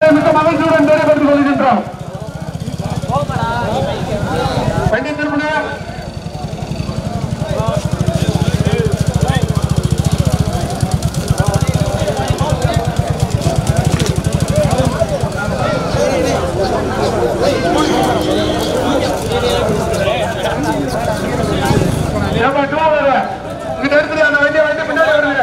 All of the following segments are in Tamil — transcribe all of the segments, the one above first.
மிக மகிழ்ச்சியுடன் நடைபெற்றுக் கொள்கின்றோம் வண்டி திரும்பினா ஏப்பா, டூ வர. இங்கிட்ட இருக்குது அந்த வண்டியை வண்டி பின்னாடி வருங்க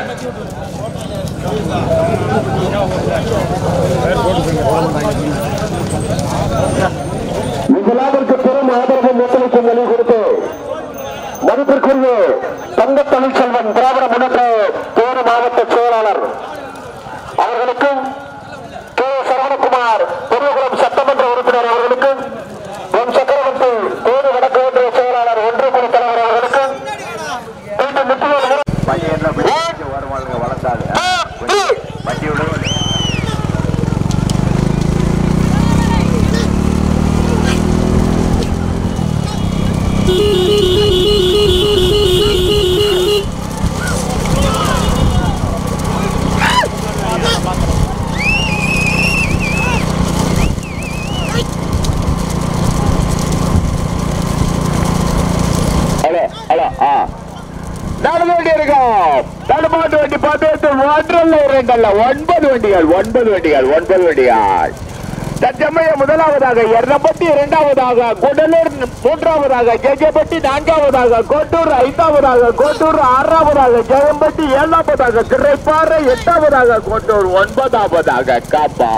விழாவிற்கு பெரும் ஆதரவு ஒத்துழைப்பு வழி கொடுத்து மதிப்பிற்குரிய தங்க தமிழ்ச்செல்வன் திராவிட முன்னேற்ற தேனி மாவட்ட செயலாளர் அவர்களுக்கும் கே சரவணகுமார் பெரியகுளம் சட்டமன்ற உறுப்பினர் அவர்களுக்கும் எம் சக்கரவர்த்தி தேனி வடக்கு ஒன்றிய செயலாளர் ஒன்றிய குழு தலைவர் அவர்களுக்கும் மீண்டும் முற்றுகையில் வருவாங்க வளர்ந்தாங்க வண்டியோட ஹலோ ஹலோ ஆ நடந்து வண்டி இருக்கும் தடுமாட்டு வண்டி பத்து ஒன்றல்ல இரண்டல்ல ஒன்பது வண்டிகள் ஒன்பது வண்டிகள் ஒன்பது வண்டிகள் தற்சமயம் முதலாவதாக எர்ணப்பட்டி இரண்டாவதாக குடலூர் மூன்றாவதாக ஜெஜபட்டி நான்காவதாக கோட்டூர் ஐந்தாவதாக கோட்டூர் ஆறாவதாக ஜெயம்பட்டி ஏழாவதாக திரைப்பாறை எட்டாவதாக கோட்டூர் ஒன்பதாவதாக காப்பா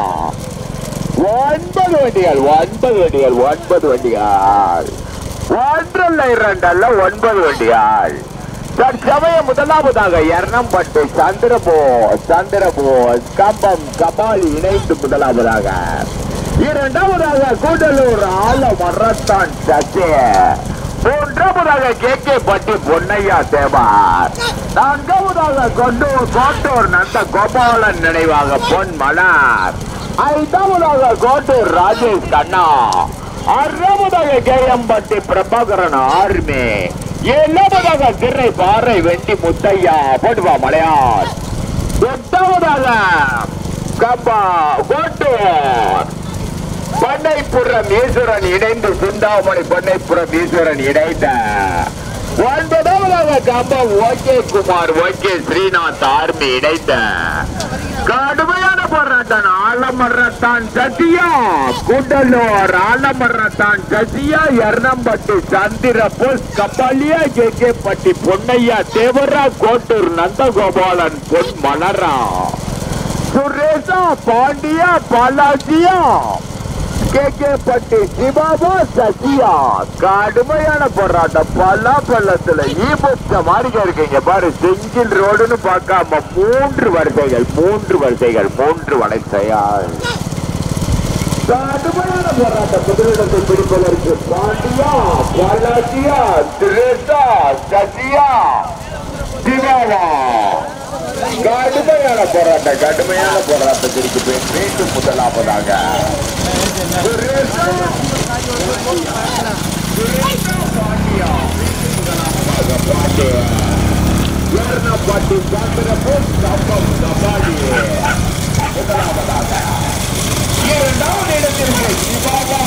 ஒன்பது வண்டிகள் ஒன்பது வண்டிகள் ஒன்பது வண்டிகள் ஒன்றல்ல இரண்டல்ல ஒன்பது வண்டிகள் தற்சமயம் முதலாவதாக எர்ணம்பட்டு சந்திரபோ சந்திரபோ கம்பம் கபாலி இணைந்து முதலாவதாக இரண்டாவதாக கூடலூர் ஆல மரத்தான் சசி மூன்றாவதாக கே கே பட்டி பொன்னையா தேவார் நான்காவதாக கொண்டூர் கோட்டூர் நந்த கோபாலன் நினைவாக பொன் மலர் ஐந்தாவதாக கோட்டூர் ராஜேஷ் கண்ணா ஆறாவதாக கேஎம்பட்டி பிரபாகரன் ஆர்மி ஏழாவதாக திரை பாறை வெண்டி முத்தையா போட்டுவா மலையார் எட்டாவதாக கப்பா கோட்டூர் பண்ணைப்புறம் ஈஸ்வரன் இணைந்து சிந்தாமணி பண்ணைப்புறம் ஈஸ்வரன் இணைந்த ஒன்பதாவதாக Cumbum O K Kumar O K Srinath army இணைந்த கடுமையான போராட்டம் ஆலமரத்தான் சசியா குண்டலூர் ஆலமரத்தான் சசியா எர்ணம்பட்டு சந்திர போஸ் கபாலியா கே கே பட்டி பொன்னையா தேவரா கோட்டூர் நந்தகோபாலன் பொன் மலரா சுரேஷா பாண்டியா பாலாஜியா கே கே பட்டி சிவாபா சசியா கடுமையான போராட்டம் பல்லா பள்ளத்துல ஈபுத்த மாதிரி இருக்கீங்க பாரு செஞ்சில் ரோடுன்னு பார்க்காம மூன்று வரிசைகள் மூன்று வரிசைகள் மூன்று வரிசையால் கடுமையான போராட்டம் முதலிடத்தை பிடிப்பதற்கு பாண்டியா பாலாஜியா திரேசா சசியா சிவாவா கடுமையான போராட்டம் கடுமையான போராட்டத்திற்கு பின் மீண்டும் முதலாவதாக பாட்டி சந்திரபோஸ் கம்பம் கபாடி முதலாவதாக இரண்டாவது இடத்திற்கு சிவாவா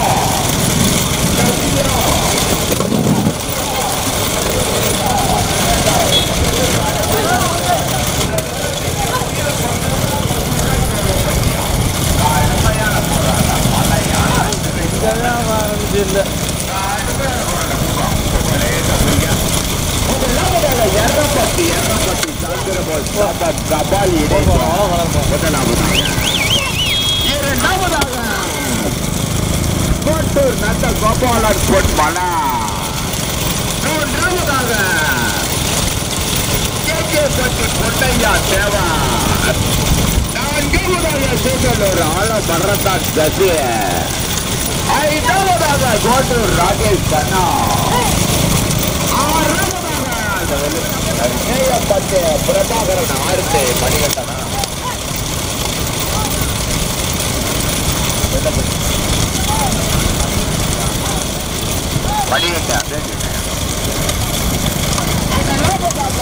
முதலாவதாக எர்ரப்பட்டி எர்ரப்பட்டி சந்திரபோஸ் கம்பம் கபாடி முதலாவதாக இரண்டாவதாக கோட்டூர் நந்த கோபாலன் பொன்மலா மூன்றாவதாக கேகேபட்டி பொன்னையா தேவா நான்காவதாக சூட்டலூர் ஆழ மரத்தான் சசி ஐந்தாவதாக கோட்டூர் ராகேஷ் கண்ணா ஆறாவதாக கேயப்பட்டு பிரபாகரன் ஆறுத்து மணிகண்டனா மணிகண்ட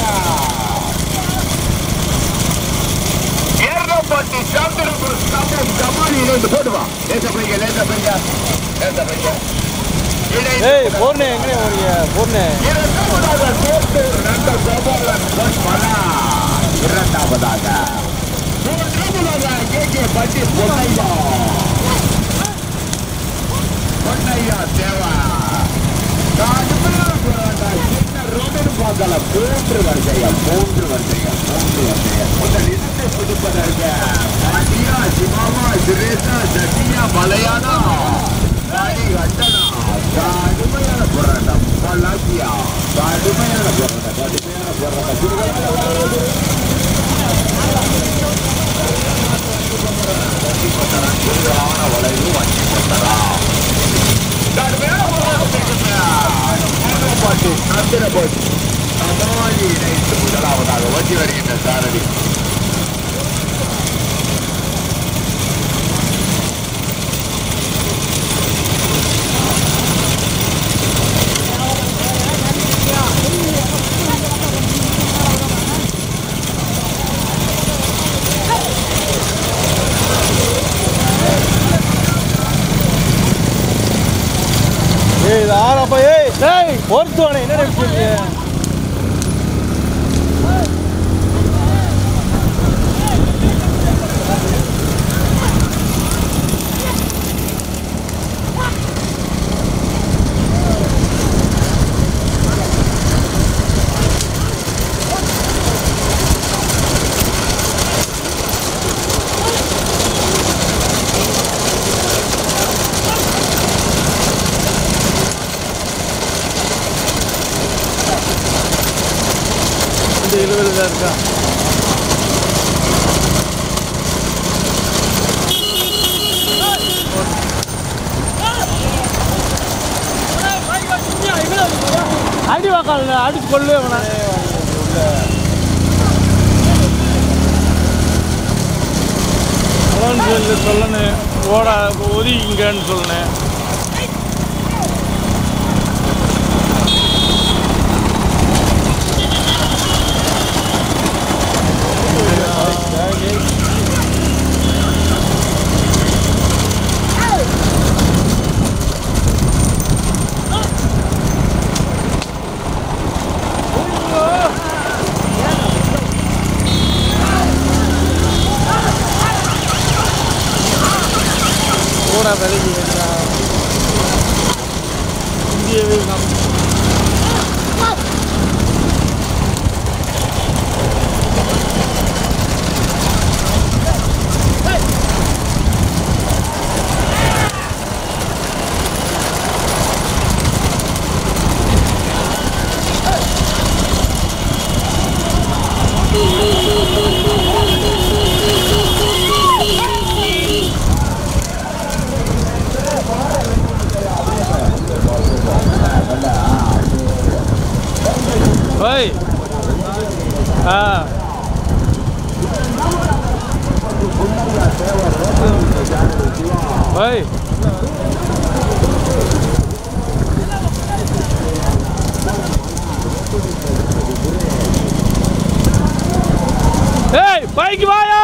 ஏர்னப்பட்டி சந்திரபுரம் கம்பம் கபாலி இணைந்து போடுவா லேசா போய்ங்க லேசா போய்ங்க லேசா போய்ங்க இணைந்து ஏய் போர்னே எங்கே வரீங்க போர்னே இரண்டாவதாக சேர்த்து ரெண்டு சோபோலன் பொன்மலா இரண்டாவதாக மூன்றாவதாக கே கே பட்டி பொன்னையா பொன்னையா தேவா மூன்று வரிசைகள் மூன்று வரிசைகள் மூன்று வரிசைகள் முதல் இருந்து புதுப்பதற்கு பாண்டியா சிவாமா சுரேஷா சத்யா மலையானா காளி கட்டனா கடுமையான போராட்டம் பல்லாக்கியா கடுமையான போராட்டம் கடுமையான போராட்டம் சுருகான வளைவு வண்டி கொண்டரா கடுமையான போராட்டம் பாட்டு நந்திர போட்டு சமாளி இணைத்து முதலாவதாக வண்டி வருகின்ற சாரதி ஏய் இது ஆறாப்பா ஏய் டேய் பொறுத்துவானே என்ன நினைச்சீங்க இந்த எழுபது தான் இருக்கா அடி வாக்காள் அடிச்சு கொள்ளு அவனை சொல்லு சொல்லணும் ஓட ஒதுங்கிங்கன்னு சொல்லணும் ஓடா விலைக்கு வேண்டா இந்தியவே நம் ஓய் ஆ ஓய் ஏய் பைக் வாயா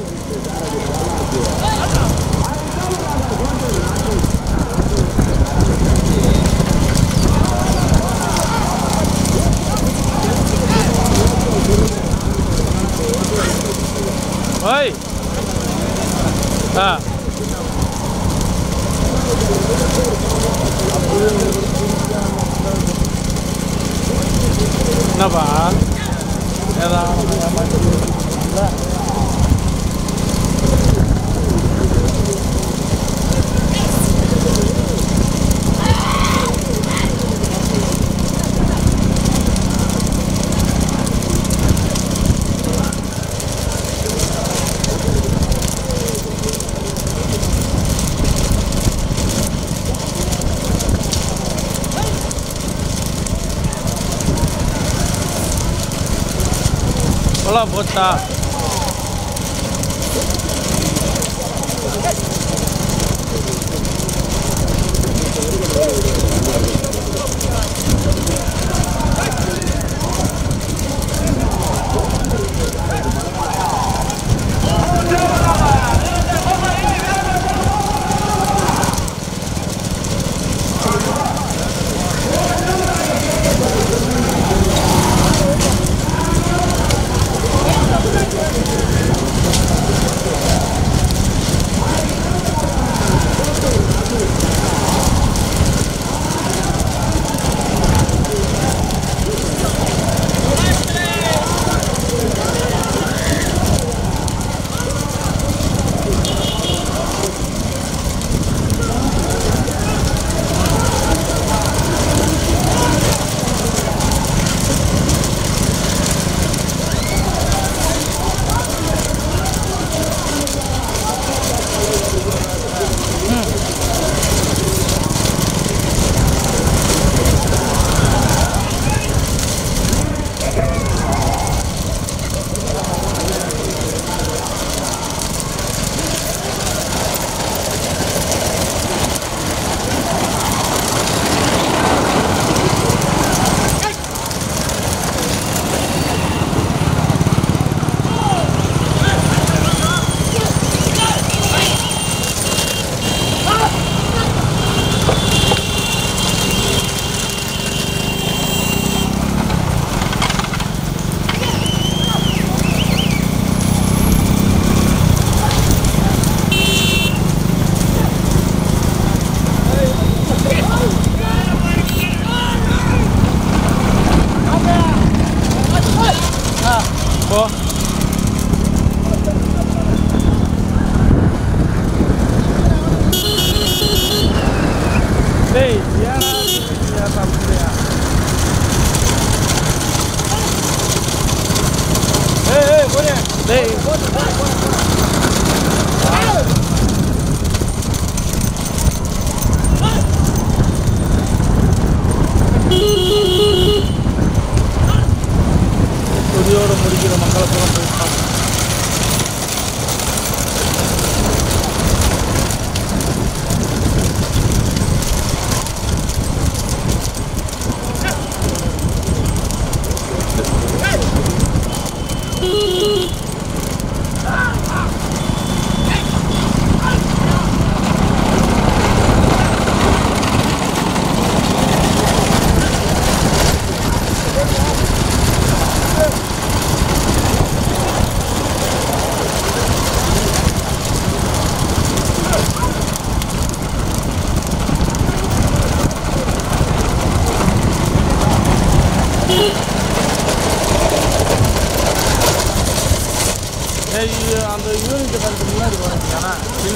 ஓய் ஆ என்னப்பா ஏதாவது கொலாம் போச்சா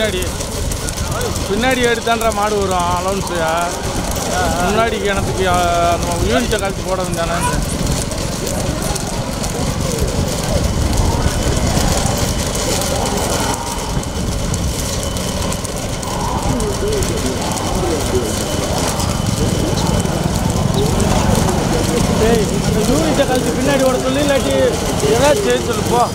பின்னாடி பின்னாடி எடுத்தான்ற மாடு வரும் அலௌன்ஸு முன்னாடி கிணத்துக்கு அஹ், அந்த யூனிட்டை கழித்து போட வேண்டானே டேய் அந்த யூனிட்டை கழித்து பின்னாடி ஓட சொல்லி இல்லாட்டி ஏதாச்சும் செய்ய சொல்லு போ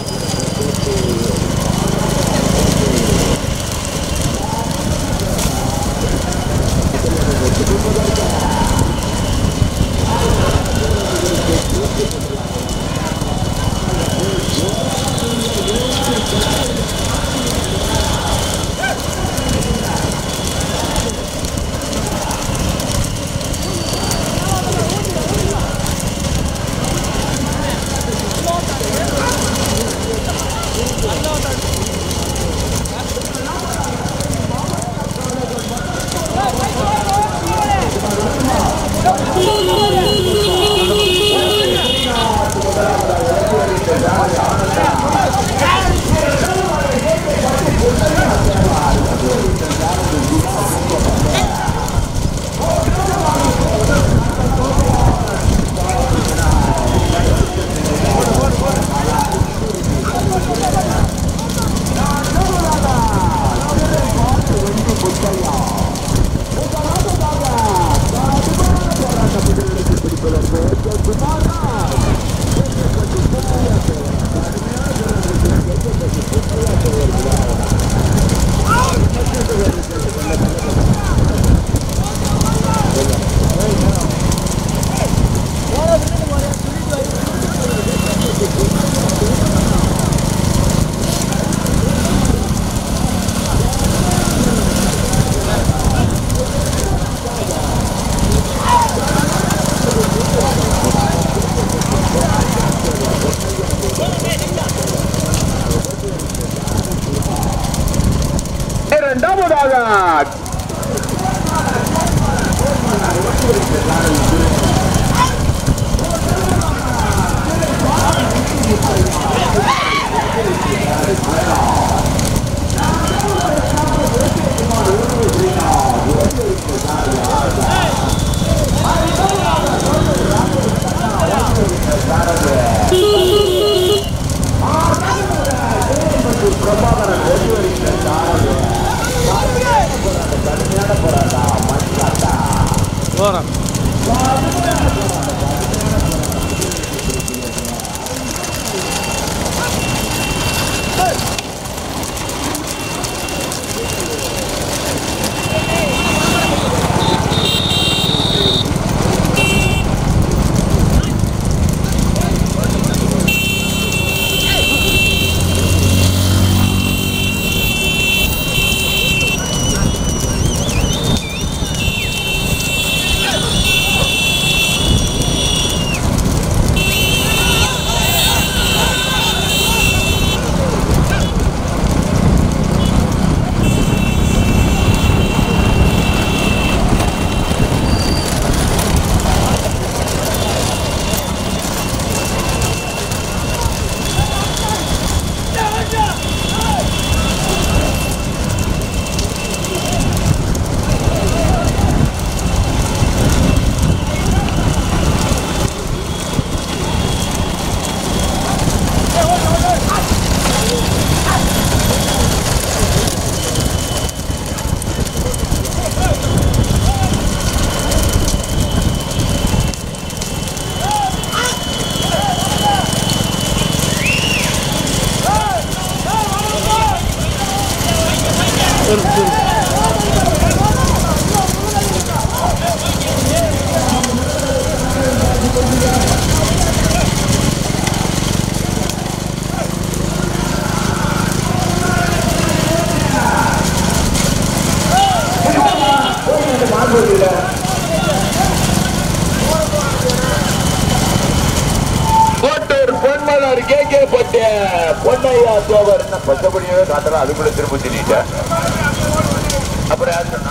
இரண்டாவதாக போகிறேன் கோட்டூர் பொன்மலர் கே கே பட்டிய பொன்னையா தேவர் என்ன பச்சைப்படியவே காட்டுறா அதுக்குள்ள திரும்ப திட்டேன் அப்புறம் யார் சொன்னா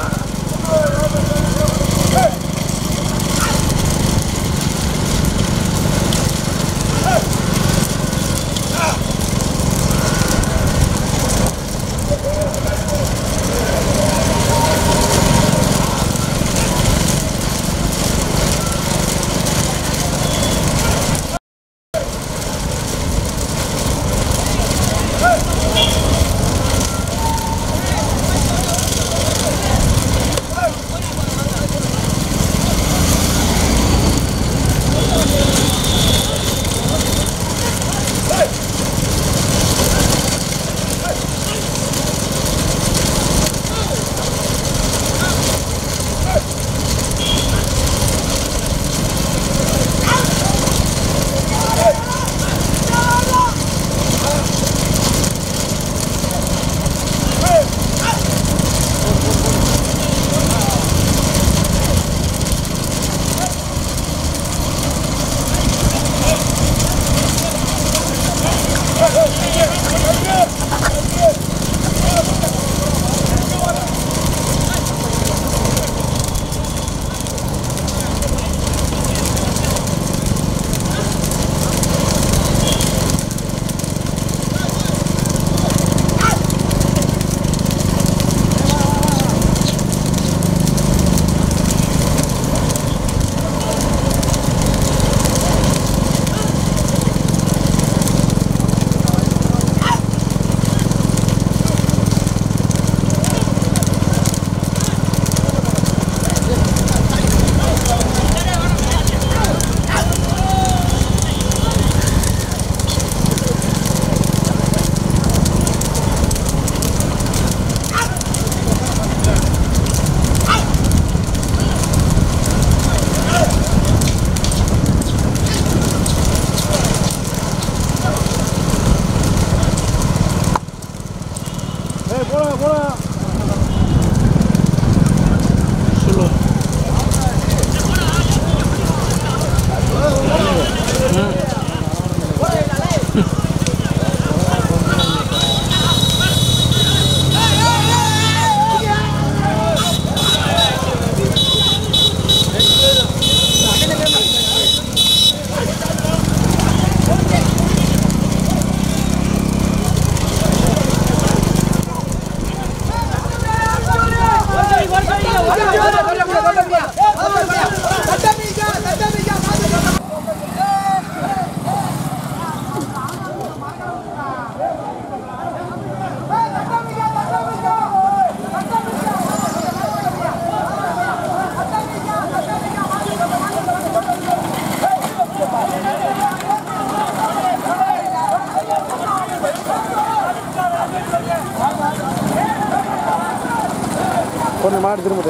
கொஞ்சம் மாடு திரும்புது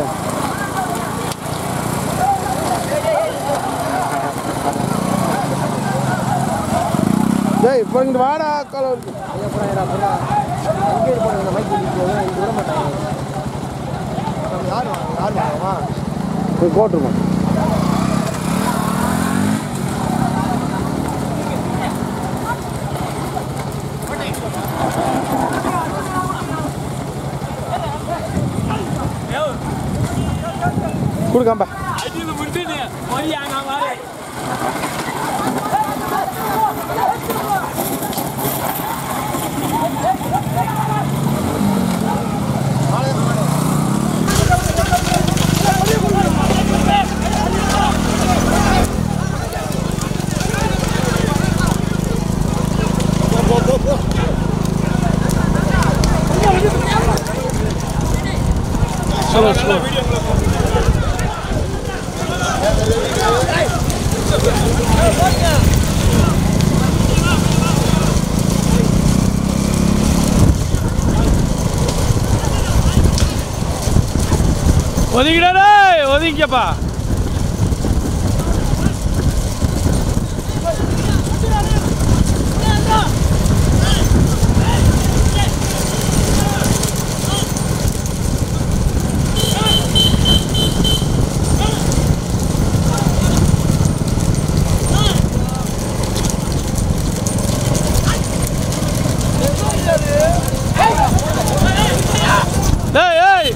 டேய் இப்போ இங்கே வாடா கால போய் போட்டுருமா கொடுக்காம்பா ஸ்லோ ஸ்லோ ஒதுக்கிடா ஒதுங்கிக்கப்பா ஏய் ஏய்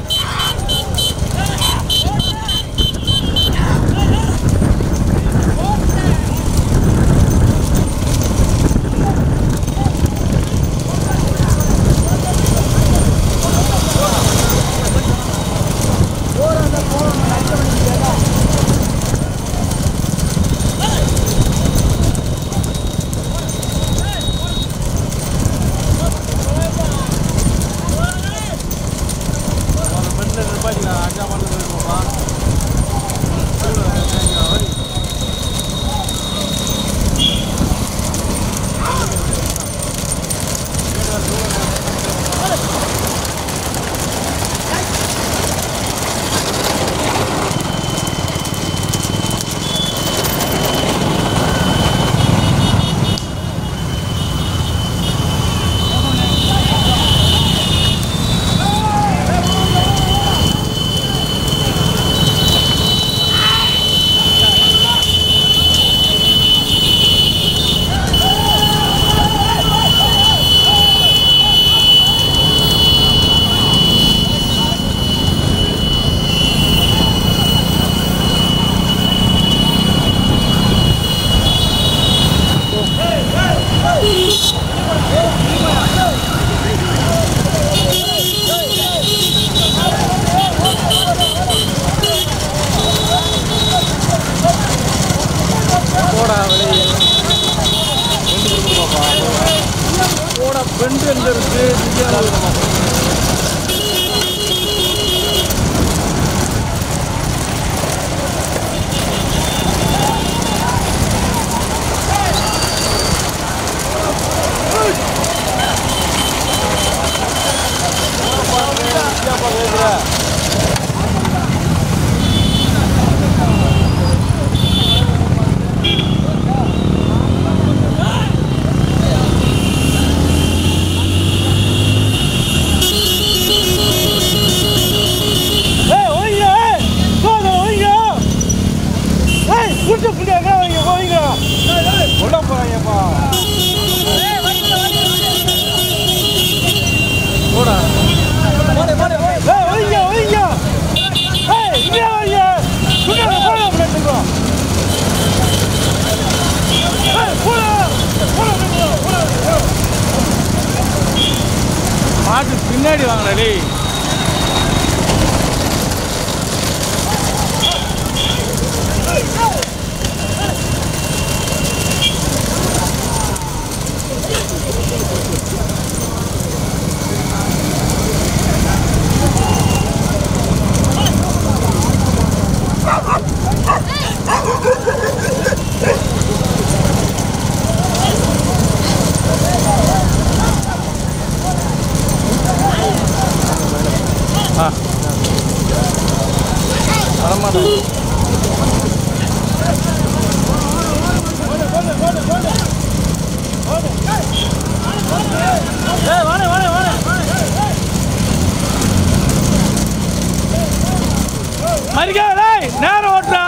வரமாட்டேன் மறிக்காம டேய், நேரம் ஓட்டுறா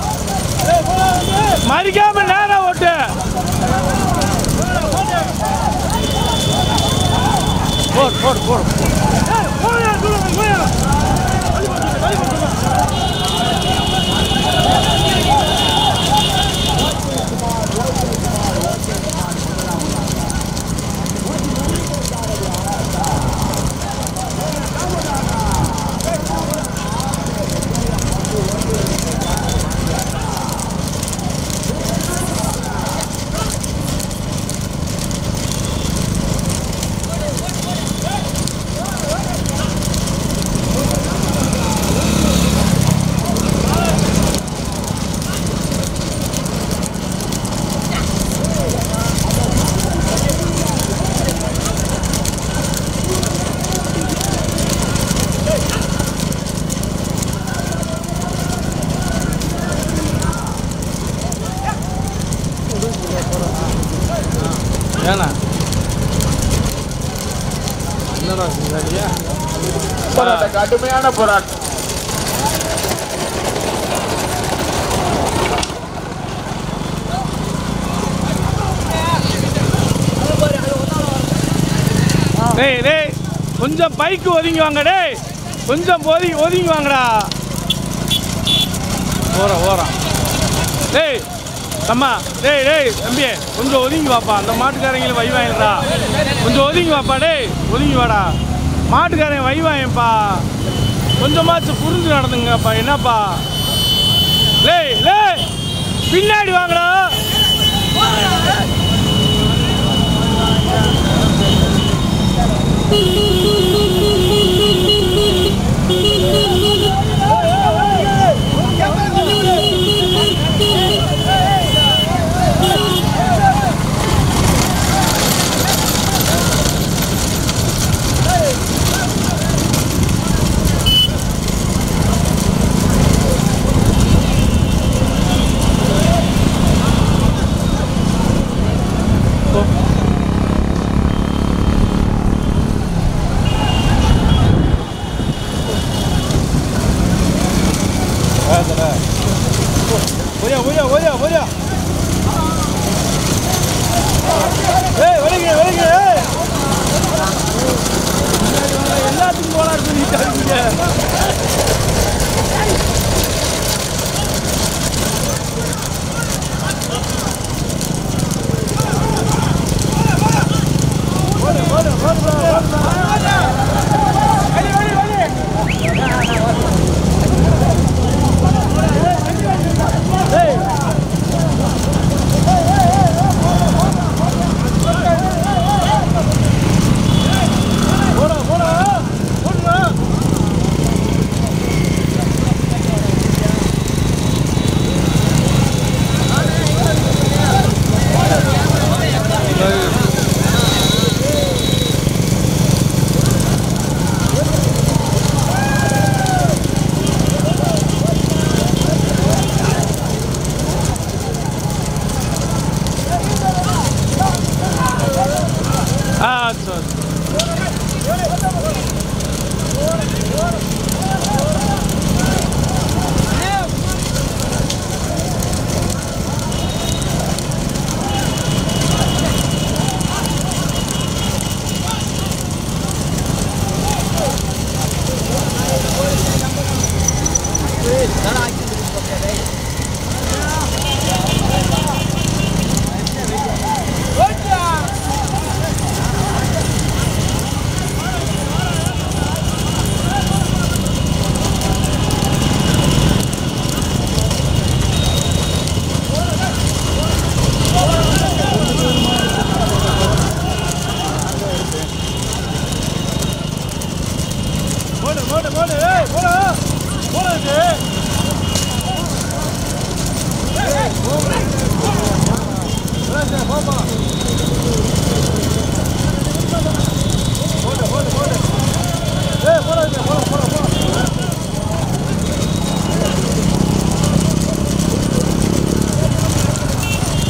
மறிக்காம நேரம் ஓட்டு போடு போடு போடு ஏண்ணா என்னடா சரியா போராட்டம் கடுமையான போராட்டம் டேய் டேய் கொஞ்சம் பைக்கு ஒதுங்கி வாங்க டேய் கொஞ்சம் ஒதுங்கி ஒதுங்கி வாங்கடா ஓரம் ஓரம் டேய் அம்மா டேய் டேய் தம்பி கொஞ்சம் ஒதுங்கி வாப்பா அந்த மாட்டுக்காரங்களை வை வாங்கிடா கொஞ்சம் ஒதுங்கி வாப்பா டேய் ஒதுங்கி வாடா மாட்டுக்காரன் வை வாங்கிப்பா கொஞ்சமாச்சும் புரிஞ்சு நடந்துங்கப்பா என்னப்பா லேய் லேய் பின்னாடி வாங்கடா ஓடியா ஓடியா ஓடியா ஓடியா ஏய் வலிங்க வலிங்க ஏய் எல்லாத்துக்கும் போலான்னு சொல்லிட்டு இருக்கீங்க போடா போடா போடுங்க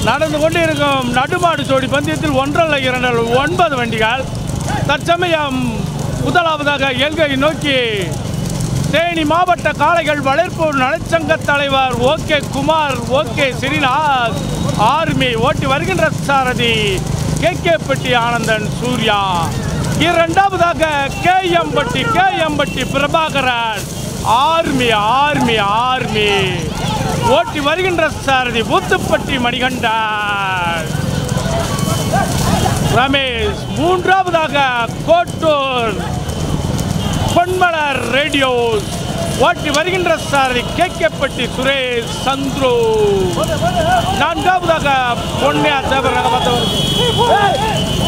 நடந்து கொண்டிருக்கும் நடுமாடு ஜோடி பந்தயத்தில் ஒன்றல்ல இரண்டல் ஒன்பது வண்டிகள் தற்சமயம் முதலாவதாக எல்கை நோக்கி தேனி மாவட்ட காளைகள் வளர்ப்பு நலச்சங்க தலைவர் O K Kumar O K Srinath army ஓட்டி வருகின்ற சாரதி கே கே பட்டி ஆனந்தன் சூர்யா இரண்டாவதாக K M Patti K M Patti Prabhakaran army army army ஓட்டி வருகின்ற சாரதி ஊத்துப்பட்டி மணிகண்டன் ரமேஷ் மூன்றாவதாக கோட்டூர் பொன்மலர் ரேடியோஸ் ஓட்டி வருகின்ற சாரதி கேக்கப்பட்டி சுரேஷ் சந்துரு நான்காவதாக பொன்னியா தேவர் ரகமத்தவர்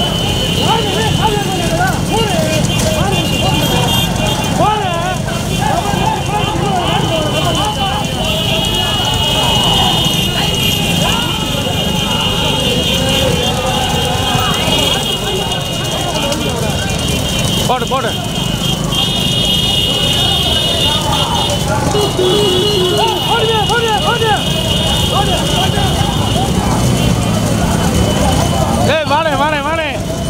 போடு போடு ஏய் வாணே வாணே வாணே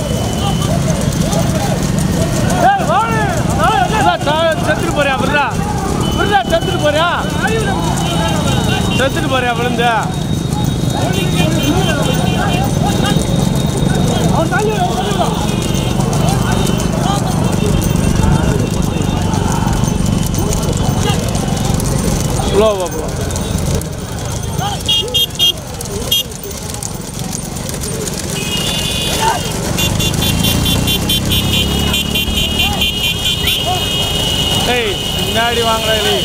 ஏய் வாணே விருதா, ச- செத்துட்டு போறியா விருதா விருதா செத்துட்டு போறியா செத்துட்டு போறியா விழுந்த ஸ்லோவா போ ஏய் பின்னாடி வாங்கடா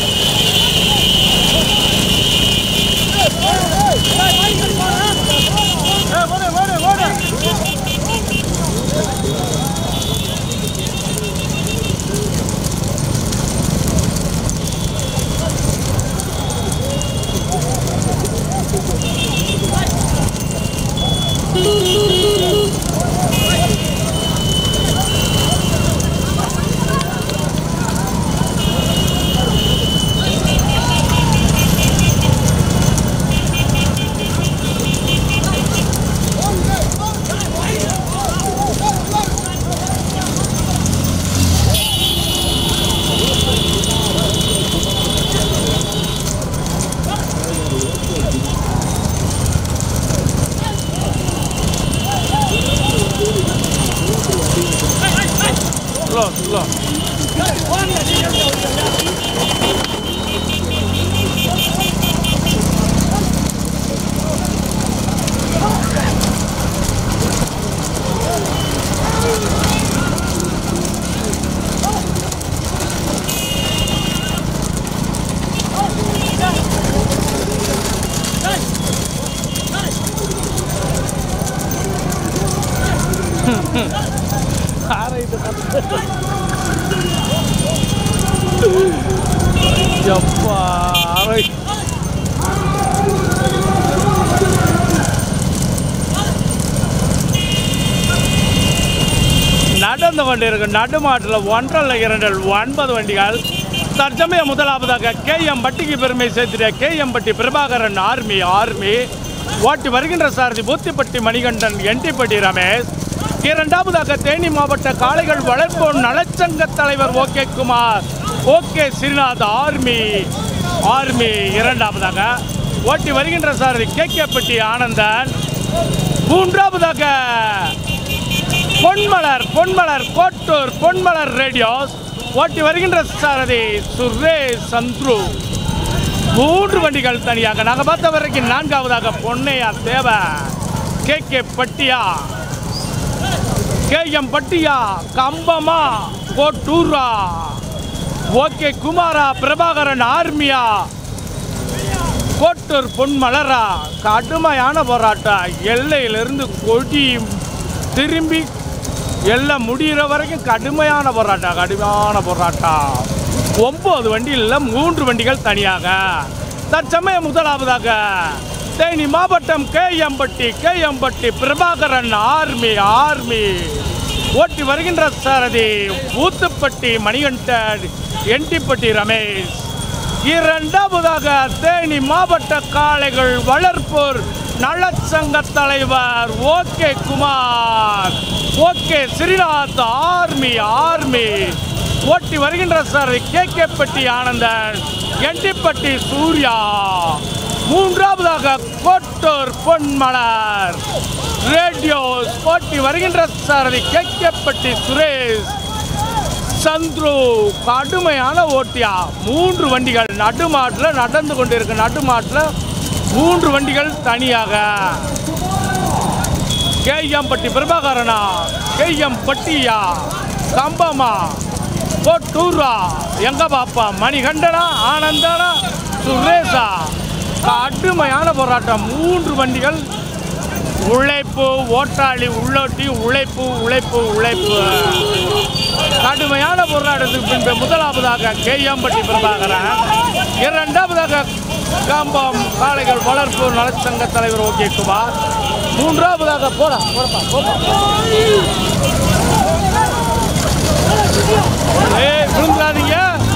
ஸ்லோ ஸ்லோ எப்பா அரை நடந்து கொண்டிருக்கும் நடுமாட்டில் ஒன்றல்ல இரண்டல் ஒன்பது வண்டிகள் தற்சமயம் முதலாவதாக கே எம் பட்டிக்கு பெருமை சேர்த்திட K M Patti Prabhakaran army army ஓட்டி வருகின்ற சாரதி பூத்திப்பட்டி மணிகண்டன் என்டிப்பட்டி ரமேஷ் இரண்டாவதாக தேனி மாவட்ட காளைகள் வளர்ப்பு நலச்சங்க தலைவர் O K Kumar O K Srinath army army இரண்டாவதாக ஓட்டி வருகின்ற சாரதி கே கேப்பட்டி ஆனந்தன் மூன்றாவதாக பொன்மலர் பொன்மலர் கோட்டூர் பொன்மலர் ரேடியோஸ் ஓட்டி வருகின்ற சாரதி சுரேஷ் சந்துரு மூன்று வண்டிகள் தனியாக நாங்கள் பார்த்த வரைக்கும் நான்காவதாக பொன்னையா தேவ கே கே பட்டியா கே எம் பட்டியா கம்பமா கோட்டூரா ஓகே குமாரா பிரபாகரன் ஆர்மியா கோட்டூர் பொன்மலரா கடுமையான போராட்டம் எல்லையிலிருந்து கொடி திரும்பி எல்லாம் முடிகிற வரைக்கும் கடுமையான போராட்டம் கடுமையான போராட்டம் ஒம்பது வண்டியில் மூன்று வண்டிகள் தனியாக தற்சமயம் முதலாவதாக தேனி மாவட்டம் கேஎம்பட்டி கேஎம்பட்டி பிரபாகரன் ஆர்மி ஆர்மி ஓட்டி வருகின்ற சாரதி ஊத்துப்பட்டி மணிகண்டன் என்டிப்பட்டி ரமேஷ் இரண்டாவதாக தேனி மாவட்ட காளைகள் வளர்ப்போர் நலச்சங்க தலைவர் O K Kumar O K Srinath army army ஓட்டி வருகின்ற sir K K Patti Anandan Endipatti Surya மூன்றாவதாக கோட்டூர் பொன்மலர் ரேடியோஸ் ஓட்டி வருகின்ற சாரதி கே கே பட்டி சுரேஷ் சந்துரு கடுமையான ஓட்டியா மூன்று வண்டிகள் நடுமாட்டில் நடந்து கொண்டிருக்கு நடுமாட்டில் மூன்று வண்டிகள் தனியாக கேஎம்பட்டி பிரபாகரனா கேஎம்பட்டியா கம்பமா கொட்டூரா எங்க பாப்பா மணிகண்டனா ஆனந்தனா சுரேஷா கடுமையான போராட்டம் மூன்று வண்டிகள் உழைப்பு ஓட்டாளி உள்ளோட்டி உழைப்பு உழைப்பு உழைப்பு கடுமையான போராட்டத்துக்கு பின்பு முதலாவதாக கேஎம்பட்டி பிரபாகரன் இரண்டாவதாக காம்பம் காளைகள் வளர்ப்பு நலச்சங்க தலைவர் ஓகே குமார் மூன்றாவதாக போடா போடப்பா போப்பா ஏய் விழுந்துடாதீங்க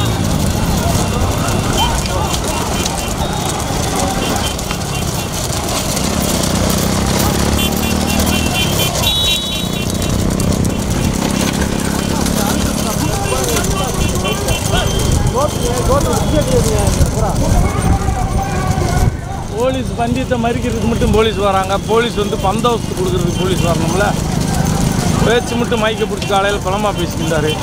போலீஸ் பந்தயத்தை மறிக்கிறதுக்கு மட்டும் போலீஸ் வராங்க போலீஸ் வந்து பந்தோபஸ்து கொடுக்கறதுக்கு போலீஸ் வரணும்ல பேச்சு மட்டும் மைக்கை பிடிச்சி காலையில் பலமாக பேசிக்கிட்டாரு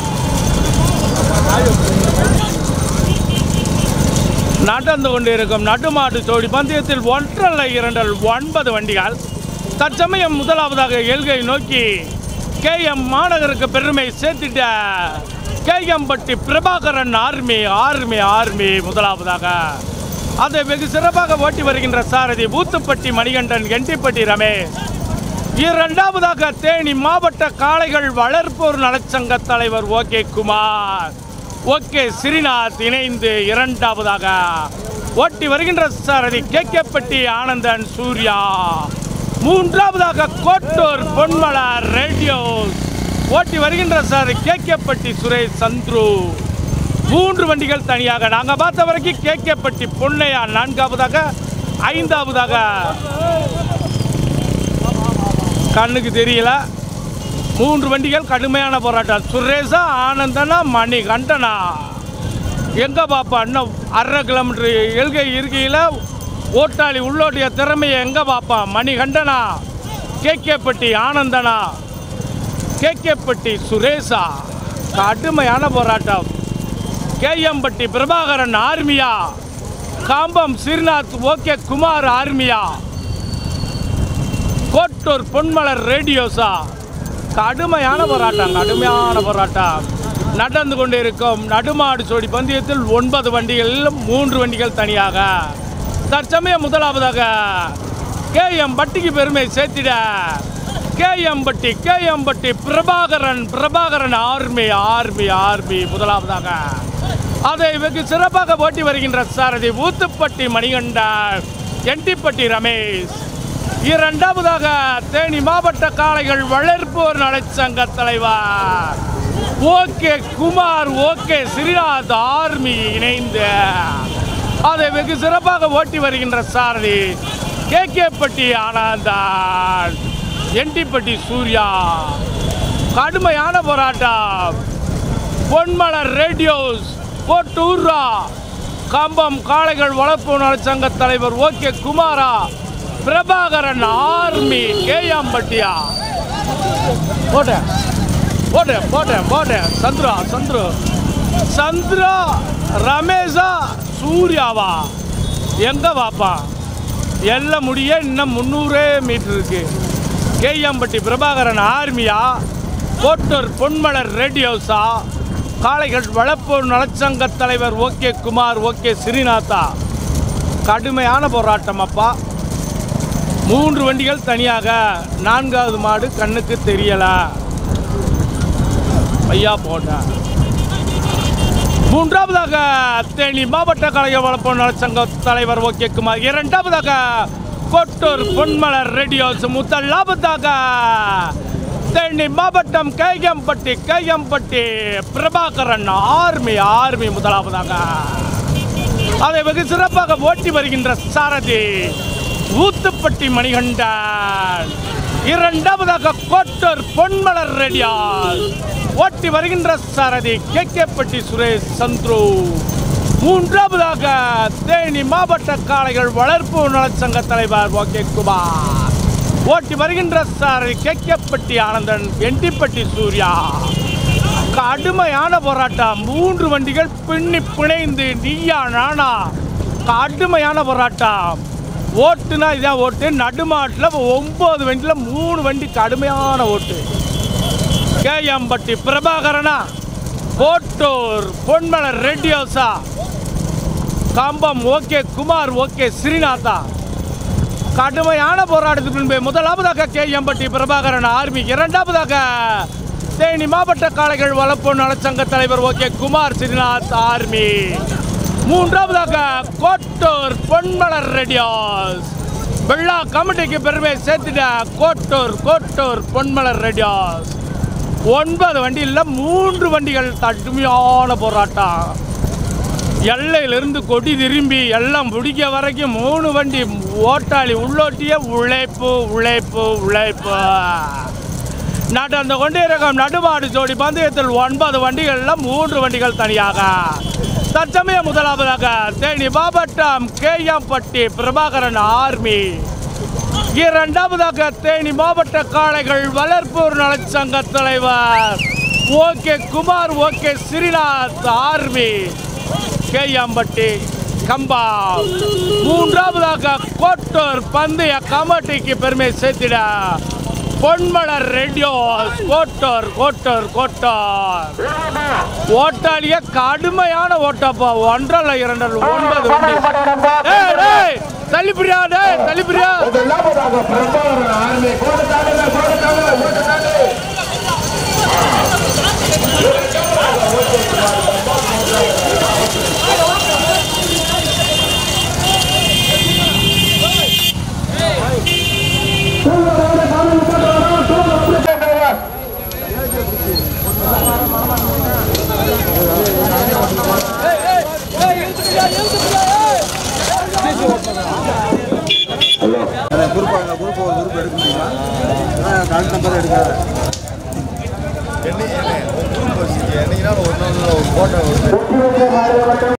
நடந்து கொண்டிருக்கும் நடுமாட்டு ஜோடி பந்தயத்தில் ஒன்றல்ல இரண்டல் ஒன்பது வண்டிகள் தற்சமயம் முதலாவதாக எல்கை நோக்கி கே எம் மாநகருக்கு பெருமை சேர்த்திட்ட K M Patti Prabhakaran army army army முதலாவதாக அதை வெகு சிறப்பாக ஓட்டி வருகின்ற சாரதி ஊத்துப்பட்டி மணிகண்டன் எண்டிப்பட்டி ரமேஷ் இரண்டாவதாக தேனி மாவட்ட காளைகள் வளர்ப்போர் நலச்சங்க தலைவர் ஓகே குமார் ஓகே ஸ்ரீநாத் இணைந்து இரண்டாவதாக ஓட்டி வருகின்ற சாரதி கேக்கப்பட்டி ஆனந்தன் சூர்யா மூன்றாவதாக கோட்டூர் பொன்மலர் ரேடியோஸ் ஓட்டி வருகின்ற சார் கேக்கப்பட்டி சுரேஷ் சந்துரு மூன்று வண்டிகள் தனியாக நாங்க பார்த்த வரைக்கும் கேக்கப்பட்டி பொன்னையா நான்காவதாக ஐந்தாவதாக கண்ணுக்கு தெரியல மூன்று வண்டிகள் கடுமையான போராட்டம் சுரேஷா ஆனந்தனா மணி கண்டனா எங்க பாப்பா இன்னும் அரை கிலோமீட்டர் எல்கை இருக்கையில் ஓட்டாளி உள்ளோட்டிய திறமையை எங்க பாப்பா மணி கண்டனா கேகேப்பட்டி ஆனந்தனா கேகேப்பட்டி சுரேஷா கடுமையான போராட்டம் கேஎம்பட்டி பிரபாகரன் ஆர்மியா காம்பம் ஸ்ரீநாத் ஓகே குமார் ஆர்மியா கோட்டூர் பொன்மலர் ரேடியோஸா கடுமையான போராட்டம் கடுமையான போராட்டம் நடந்து கொண்டிருக்கும் நடுமாடு ஜோடி பந்தயத்தில் ஒன்பது வண்டிகளில் மூன்று வண்டிகள் தனியாக தற்சமயம் முதலாவதாக கேஎம் பட்டிக்கு பெருமை சேர்த்திட KM Patti K M Patti Prabhakaran Prabhakaran army army army முதலாவதாக அதை வெகு சிறப்பாக ஓட்டி வருகின்ற சாரதி ஊத்துப்பட்டி மணிகண்டன் எண்டிப்பட்டி ரமேஷ் இரண்டாவதாக தேனி மாவட்ட காளைகள் வளர்ப்போர் நலச்சங்க தலைவர் O K Kumar O K Srinath army இணைந்து அதை வெகு சிறப்பாக ஓட்டி வருகின்ற சாரதி கே கேப்பட்டி ஆனந்தான் எண்டிப்பட்டி சூர்யா கடுமையான போராட்டம் பொன்மலர் ரேடியோஸ் கோட்டூர்ரா கம்பம் காளைகள் வளர்ப்பு நலச்சங்க தலைவர் ஓகே குமாரா பிரபாகரன் ஆர்மி கேயாம்பட்டியா போட்டேன் போட்டேன் போட்டேன் போட்டேன் சந்திரா சந்துரு சந்திரா ரமேஷா சூர்யாவா எங்க வாப்பா எல்லாம் முடிய இன்னும் முந்நூறே மீட்டர் இருக்கு கேஎம்பட்டி பிரபாகரன் ஆர்மியா கோட்டூர் பொன்மலர் ரேடியோஸா காளைகள் வளப்பூர் நலச்சங்க தலைவர் ஓகே குமார் ஓகே ஸ்ரீநாத்தா கடுமையான போராட்டம் அப்பா மூன்று வண்டிகள் தனியாக நான்காவது மாடு கண்ணுக்கு தெரியல ஐயா போட்டேன் மூன்றாவதாக தேனி மாவட்ட கலைஞர் வளர்ப்பு நலச்சங்க தலைவர் ஓகே குமார் இரண்டாவதாக கொட்டூர் பொன்மலர் ரேடியோஸ் முதலாவதாக தேனி மாவட்டம் கையம்பட்டி கையம்பட்டி பிரபாகரன் ஆர்மி ஆர்மி முதலாவதாக அதை வெகு சிறப்பாக ஓட்டி வருகின்ற சாரதி ஊத்துப்பட்டி மணிகண்டன் இரண்டாவதாக கோட்டூர் பொன்மலர் ரெடியால் ஓட்டி வருகின்ற சாரதி கே கேப்பட்டி சுரேஷ் சந்துரு மூன்றாவதாக தேனி மாவட்ட காளைகள் வளர்ப்பு நலச்சங்க தலைவர் ஓகே குமார் ஓட்டி வருகின்ற சாரதி கே கேப்பட்டி ஆனந்தன் வெண்டிப்பட்டி சூர்யா கடுமையான போராட்டம் மூன்று வண்டிகள் பின்னி பிணைந்து நீயா நானா கடுமையான போராட்டம் ஓட்டுனா இதான் ஓட்டு நடுமாட்டில் ஒன்பது வண்டியில் மூணு வண்டி கடுமையான ஓட்டு கேஎம்பட்டி பிரபாகரனா கோட்டூர் பொன்மலர் ரெட்டியோசா கம்பம் ஓகே குமார் ஓகே ஸ்ரீநாதா கடுமையான போராட்டத்துக்கு பின்பு முதலாவதாக கே எம்பட்டி பிரபாகரன் ஆர்மி இரண்டாவதாக தேனி மாவட்ட காளைகள் வளர்ப்பு நலச்சங்க தலைவர் ஓகே குமார் ஸ்ரீநாத் ஆர்மி மூன்றாவதாக கோட்டூர் பொன்மலர் ரெடியாஸ் வெள்ளா கமிட்டிக்கு பெருமை சேர்த்துட்ட கோட்டூர் கோட்டூர் பொன்மலர் ரெடியாஸ் ஒன்பது வண்டியில் மூன்று வண்டிகள் கடுமையான போராட்டம் எல்லையிலிருந்து கொடி திரும்பி எல்லாம் பிடிக்க வரைக்கும் மூணு வண்டி ஓட்டாளி உள்ளோட்டிய உழைப்பு உழைப்பு உழைப்பு நாட்டு அந்த கொண்டிருக்கும் நடுமாடு ஜோடி பந்தயத்தில் ஒன்பது வண்டிகளில் மூன்று வண்டிகள் தனியாக தற்சமயம் முதலாவதாக தேனி மாவட்டம் கேஎம்பட்டி பிரபாகரன் ஆர்மி இரண்டாவதாக தேனி மாவட்ட காளைகள் வளர்ப்பூர் நலச்சங்க தலைவர் O K Kumar O K Srinath army KMPatti கம்பா மூன்றாவதாக கோட்டூர் பந்தய கமிட்டிக்கு பெருமை சேர்த்திட பொன்மலர் ரேடியோ கோட்டூர் கோட்டூர் கோட்டூர் ஓட்டாளிய கடுமையான ஓட்டப்பா ஒன்றரை இரண்டரை ஒன்பது வண்டி டேய், டேய், தள்ளிப்பிரியா டேய் தள்ளிப்பிரியா முதலாவதாக பிரபாகரன் ஆர்மி கோடத்தாங்க கோடத்தாங்க ஓட்டத்தாங்க குரூப் அங்கே குரூப் ஒரு குரூப் எடுக்க முடியுமா கால் நம்பர் எடுக்காத என்னைக்கு ஒரு நாள் ஒரு போட்டோ